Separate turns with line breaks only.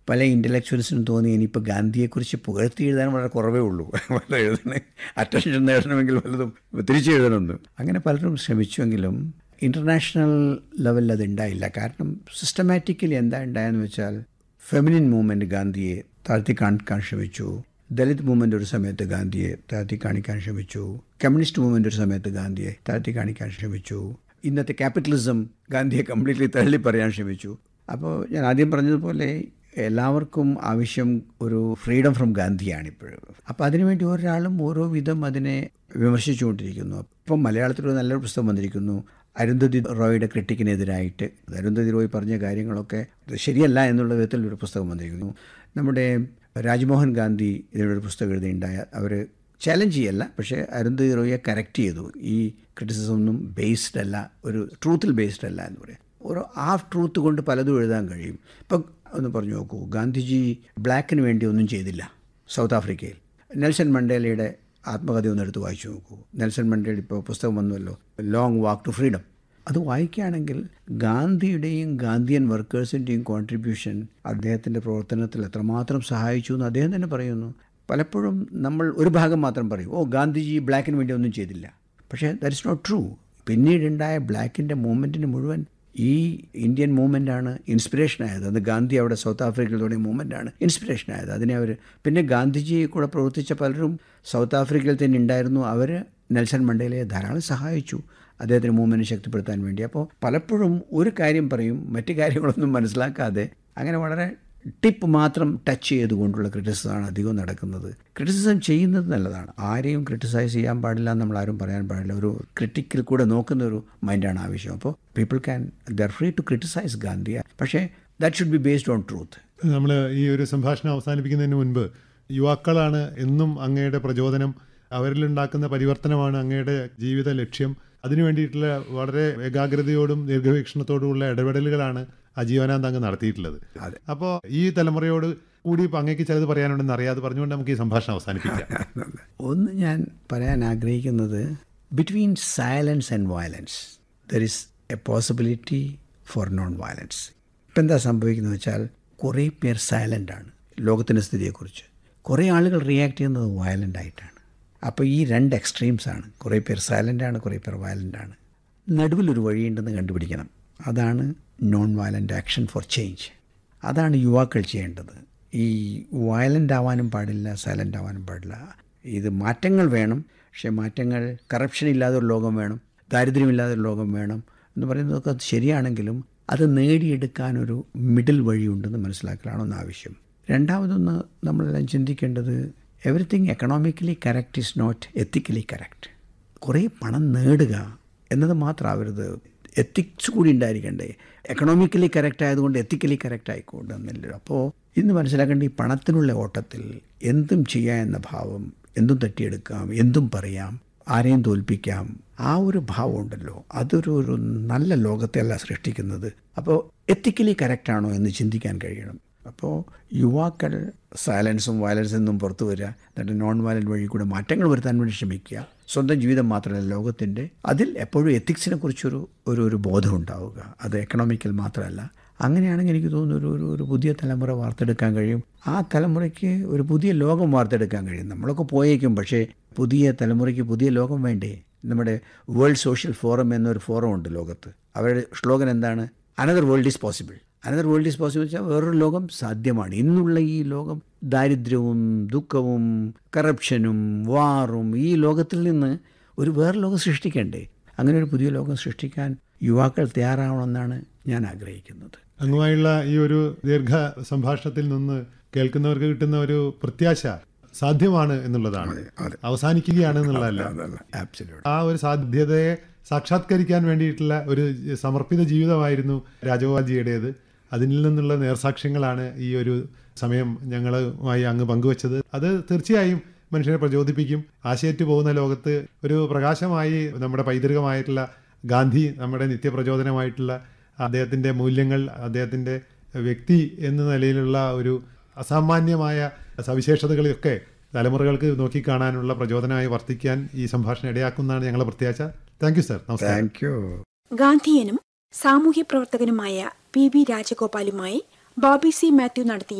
പല ഇൻ്റലക്ച്വൽസിനും തോന്നി ഇനിയിപ്പോൾ ഗാന്ധിയെക്കുറിച്ച് പുകഴ്ത്തി എഴുതാൻ വളരെ കുറവേ ഉള്ളൂ വല്ല എഴുതണ അറ്റൻഷൻ നേടണമെങ്കിൽ വല്ലതും തിരിച്ച് എഴുതണമെന്ന് അങ്ങനെ പലരും ശ്രമിച്ചുവെങ്കിലും ഇൻ്റർനാഷണൽ ലെവലിൽ അത് ഉണ്ടായില്ല കാരണം സിസ്റ്റമാറ്റിക്കലി എന്താ ഉണ്ടായെന്ന് വെച്ചാൽ ഫെമിനിൻ മൂവ്മെൻറ്റ് ഗാന്ധിയെ താഴ്ത്തി കാണിക്കാൻ ശ്രമിച്ചു ദലിത് മൂവ്മെൻ്റ് ഒരു സമയത്ത് ഗാന്ധിയെ താഴ്ത്തി കാണിക്കാൻ ശ്രമിച്ചു കമ്മ്യൂണിസ്റ്റ് മൂവ്മെൻ്റ് ഒരു സമയത്ത് ഗാന്ധിയെ താഴ്ത്തി കാണിക്കാൻ ശ്രമിച്ചു ഇന്നത്തെ ക്യാപിറ്റലിസം ഗാന്ധിയെ കംപ്ലീറ്റ്ലി തള്ളി പറയാൻ ശ്രമിച്ചു അപ്പോൾ ഞാൻ ആദ്യം പറഞ്ഞതുപോലെ എല്ലാവർക്കും ആവശ്യം ഒരു ഫ്രീഡം ഫ്രം ഗാന്ധിയാണ് ഇപ്പോഴും അപ്പോൾ അതിനുവേണ്ടി ഒരാളും ഓരോ വിധം അതിനെ വിമർശിച്ചുകൊണ്ടിരിക്കുന്നു ഇപ്പം മലയാളത്തിൽ ഒരു നല്ലൊരു പുസ്തകം വന്നിരിക്കുന്നു അരുന്ധതി റോയുടെ ക്രിട്ടിക്കിനെതിരായിട്ട് അരുന്ധതി റോയ് പറഞ്ഞ കാര്യങ്ങളൊക്കെ ഇത് ശരിയല്ല എന്നുള്ള വിധത്തിൽ ഒരു പുസ്തകം വന്നിരിക്കുന്നു നമ്മുടെ രാജ്മോഹൻ ഗാന്ധി ഇതിനൊരു പുസ്തകം എഴുതിയുണ്ടായ അവർ ചാലഞ്ച് ചെയ്യല്ല പക്ഷേ അരുന്ധതി റോയെ കറക്റ്റ് ചെയ്തു ഈ ക്രിറ്റിസിസം ഒന്നും ബേസ്ഡ് അല്ല ഒരു ട്രൂത്തിൽ ബേസ്ഡ് അല്ല എന്ന് പറയാം ഒരു ഹാഫ് ട്രൂത്ത് കൊണ്ട് പലതും എഴുതാൻ കഴിയും ഇപ്പം ഒന്ന് പറഞ്ഞു നോക്കൂ ഗാന്ധിജി ബ്ലാക്കിന് വേണ്ടി ഒന്നും ചെയ്തില്ല സൗത്ത് ആഫ്രിക്കയിൽ നെൽസൺ മണ്ടേലയുടെ ആത്മകഥ ഒന്ന് എടുത്ത് വായിച്ചു നോക്കൂ നെൽസൺ മണ്ടേല ഇപ്പോൾ പുസ്തകം വന്നുവല്ലോ ലോങ് വാക്ക് ടു ഫ്രീഡം അത് വായിക്കുകയാണെങ്കിൽ ഗാന്ധിയുടെയും ഗാന്ധിയൻ വർക്കേഴ്സിൻ്റെയും കോൺട്രിബ്യൂഷൻ അദ്ദേഹത്തിൻ്റെ പ്രവർത്തനത്തിൽ എത്രമാത്രം സഹായിച്ചു എന്ന് അദ്ദേഹം തന്നെ പറയുന്നു പലപ്പോഴും നമ്മൾ ഒരു ഭാഗം മാത്രം പറയും ഓ ഗാന്ധിജി ബ്ലാക്കിന് വേണ്ടി ഒന്നും ചെയ്തില്ല പക്ഷേ ദാറ്റ് ഇസ് നോട്ട് ട്രൂ പിന്നീടുണ്ടായ ബ്ലാക്കിൻ്റെ മൂവ്മെൻറ്റിന് മുഴുവൻ ഈ ഇന്ത്യൻ മൂവ്മെൻ്റാണ് ഇൻസ്പിറേഷൻ ആയത് അത് ഗാന്ധി അവിടെ സൗത്ത് ആഫ്രിക്കയിൽ തുടങ്ങിയ മൂവ്മെൻ്റാണ് ഇൻസ്പിറേഷൻ ആയത് അതിനെ അവർ പിന്നെ ഗാന്ധിജി കൂടെ പ്രവർത്തിച്ച പലരും സൗത്ത് ആഫ്രിക്കയിൽ തന്നെ ഉണ്ടായിരുന്നു അവർ നെൽസൺ മണ്ടേലയെ ധാരാളം സഹായിച്ചു അദ്ദേഹത്തിന് മൂവ്മെൻറ്റ് ശക്തിപ്പെടുത്താൻ വേണ്ടി അപ്പോൾ പലപ്പോഴും ഒരു കാര്യം പറയും മറ്റു കാര്യങ്ങളൊന്നും മനസ്സിലാക്കാതെ അങ്ങനെ വളരെ ടിപ്പ് മാത്രം ടച്ച് ചെയ്തുകൊണ്ടുള്ള ക്രിറ്റിസിസമാണ് അധികവും നടക്കുന്നത് ക്രിറ്റിസിസം ചെയ്യുന്നത് നല്ലതാണ് ആരെയും ക്രിറ്റിസൈസ് ചെയ്യാൻ പാടില്ല എന്ന് നമ്മൾ ആരും പറയാൻ പാടില്ല ഒരു ക്രിട്ടിക്കിൽ കൂടെ നോക്കുന്ന ഒരു മൈൻഡാണ് ആവശ്യം അപ്പോൾ people can there free to criticise Gandhi പക്ഷേ that should be based on truth
നമ്മൾ ഈ ഒരു സംഭാഷണം അവസാനിപ്പിക്കുന്നതിന് മുൻപ് യുവാക്കളാണ് എന്നും അങ്ങയുടെ പ്രചോദനം അവരിലുണ്ടാക്കുന്ന പരിവർത്തനമാണ് അങ്ങയുടെ ജീവിത ലക്ഷ്യം അതിനു വേണ്ടിയിട്ടുള്ള വളരെ ഏകാഗ്രതയോടും ദീർഘവീക്ഷണത്തോടുമുള്ള ഇടപെടലുകളാണ് അജീവനാന്ത് അങ്ങ് നടത്തിയിട്ടുള്ളത് അപ്പോൾ ഈ തലമുറയോട് കൂടി ഇപ്പം അങ്ങേക്ക് ചിലത് പറയാനുണ്ടെന്ന് അറിയാതെ പറഞ്ഞുകൊണ്ട് നമുക്ക് ഈ സംഭാഷണം അവസാനിപ്പിക്കാം
ഒന്ന് ഞാൻ പറയാൻ ആഗ്രഹിക്കുന്നത് between silence and violence there is a possibility for non violence ഇപ്പം എന്താ സംഭവിക്കുന്നത് വെച്ചാൽ കുറേ പേർ സൈലൻ്റ് ആണ് ലോകത്തിൻ്റെ സ്ഥിതിയെക്കുറിച്ച് കുറേ ആളുകൾ റിയാക്ട് ചെയ്യുന്നത് വയലൻ്റ് ആയിട്ടാണ് അപ്പോൾ ഈ രണ്ട് എക്സ്ട്രീംസ് ആണ് കുറേ പേർ സൈലൻ്റ് ആണ് കുറേ പേർ വയലൻ്റ് ആണ് നടുവിലൊരു വഴിയുണ്ടെന്ന് കണ്ടുപിടിക്കണം അതാണ് non violent action for change അതാണ് യുവാക്കൾ ചെയ്യേണ്ടത് ഈ വയലൻ്റ് ആവാനും പാടില്ല സൈലൻ്റ് ആവാനും പാടില്ല ഇത് മാറ്റങ്ങൾ വേണം പക്ഷേ മാറ്റങ്ങൾ കറപ്ഷൻ ഇല്ലാതെ ഒരു ലോകം വേണം ദാരിദ്ര്യമില്ലാതെ ഒരു ലോകം വേണം എന്ന് പറയുന്നതൊക്കെ ശരിയാണെങ്കിലും അത് നേടിയെടുക്കാനൊരു മിഡിൽ വഴിയുണ്ടെന്ന് മനസ്സിലാക്കലാണ് ഒന്ന് ആവശ്യം രണ്ടാമതൊന്ന് നമ്മളെല്ലാം ചിന്തിക്കേണ്ടത് everything economically correct is not ethically correct കുറേ പണം നേടുക എന്നത് മാത്രമാവരുത് എത്തിക്സ് കൂടി ഉണ്ടായിരിക്കണ്ടേ എക്കണോമിക്കലി കറക്റ്റ് ആയതുകൊണ്ട് എത്തിക്കലി കറക്റ്റ് ആയിക്കൊണ്ടെന്നില്ല അപ്പോൾ ഇന്ന് മനസ്സിലാക്കേണ്ട ഈ പണത്തിനുള്ള ഓട്ടത്തിൽ എന്തും ചെയ്യാം എന്ന ഭാവം എന്തും തട്ടിയെടുക്കാം എന്തും പറയാം ആരെയും തോൽപ്പിക്കാം ആ ഒരു ഭാവം ഉണ്ടല്ലോ അതൊരു ഒരു നല്ല ലോകത്തെയല്ല സൃഷ്ടിക്കുന്നത് അപ്പോൾ എത്തിക്കലി കറക്റ്റാണോ എന്ന് ചിന്തിക്കാൻ കഴിയണം അപ്പോൾ യുവാക്കൾ സയലൻസും വയലൻസും നിന്നും പുറത്തു വരിക എന്നിട്ട് നോൺ വയലൻറ്റ് വഴി കൂടെ മാറ്റങ്ങൾ വരുത്താൻ വേണ്ടി ശ്രമിക്കുക സ്വന്തം ജീവിതം മാത്രമല്ല ലോകത്തിൻ്റെ അതിൽ എപ്പോഴും എത്തിക്സിനെ കുറിച്ചൊരു ഒരു ഒരു ബോധം ഉണ്ടാവുക അത് എക്കണോമിക്കൽ മാത്രമല്ല അങ്ങനെയാണെങ്കിൽ എനിക്ക് തോന്നുന്നു ഒരു ഒരു ഒരു പുതിയ തലമുറ വാർത്തെടുക്കാൻ കഴിയും ആ തലമുറയ്ക്ക് ഒരു പുതിയ ലോകം വാർത്തെടുക്കാൻ കഴിയും നമ്മളൊക്കെ പോയേക്കും പക്ഷേ പുതിയ തലമുറയ്ക്ക് പുതിയ ലോകം വേണ്ടേ നമ്മുടെ വേൾഡ് സോഷ്യൽ ഫോറം എന്നൊരു ഫോറം ഉണ്ട് ലോകത്ത് അവരുടെ സ്ലോഗൻ എന്താണ് another world is possible another world is possible വെച്ചാൽ വേറൊരു ലോകം സാധ്യമാണ് ഇന്നുള്ള ഈ ലോകം ദാരിദ്ര്യവും ദുഃഖവും കറപ്ഷനും വാറും ഈ ലോകത്തിൽ നിന്ന് ഒരു വേറെ ലോകം സൃഷ്ടിക്കണ്ടേ അങ്ങനെ ഒരു പുതിയ ലോകം സൃഷ്ടിക്കാൻ യുവാക്കൾ തയ്യാറാവണമെന്നാണ് ഞാൻ ആഗ്രഹിക്കുന്നത്
അങ്ങുമായുള്ള ഈ ഒരു ദീർഘ സംഭാഷണത്തിൽ നിന്ന് കേൾക്കുന്നവർക്ക് കിട്ടുന്ന ഒരു പ്രത്യാശ സാധ്യമാണ് എന്നുള്ളതാണ് അവസാനിക്കുകയാണ് എന്നുള്ളതല്ല
ആബ്സല്യൂട്ട്
ആ ഒരു സാധ്യതയെ സാക്ഷാത്കരിക്കാൻ വേണ്ടിയിട്ടുള്ള ഒരു സമർപ്പിത ജീവിതമായിരുന്നു രാജഗോപാൽജിയുടേത് അതിൽ നിന്നുള്ള നേർസാക്ഷ്യങ്ങളാണ് ഈ ഒരു സമയം ഞങ്ങളുമായി അങ്ങ് പങ്കുവച്ചത് അത് തീർച്ചയായും മനുഷ്യനെ പ്രചോദിപ്പിക്കും ആശയറ്റ് പോകുന്ന ലോകത്ത് ഒരു പ്രകാശമായി നമ്മുടെ പൈതൃകമായിട്ടുള്ള ഗാന്ധി നമ്മുടെ നിത്യപ്രചോദനമായിട്ടുള്ള അദ്ദേഹത്തിൻ്റെ മൂല്യങ്ങൾ അദ്ദേഹത്തിൻ്റെ വ്യക്തി എന്ന നിലയിലുള്ള ഒരു അസാമാന്യമായ സവിശേഷതകളൊക്കെ തലമുറകൾക്ക് നോക്കിക്കാണാനുള്ള പ്രചോദനമായി വർത്തിക്കാൻ ഈ സംഭാഷണം ഇടയാക്കുന്നതാണ് ഞങ്ങളുടെ പ്രത്യാശ താങ്ക് യു സർ നമസ്കാരം
താങ്ക് യു
ഗാന്ധിയനും സാമൂഹ്യ പ്രവർത്തകനുമായ പി വി രാജഗോപാലുമായി ബോബി സി മാത്യു നടത്തിയ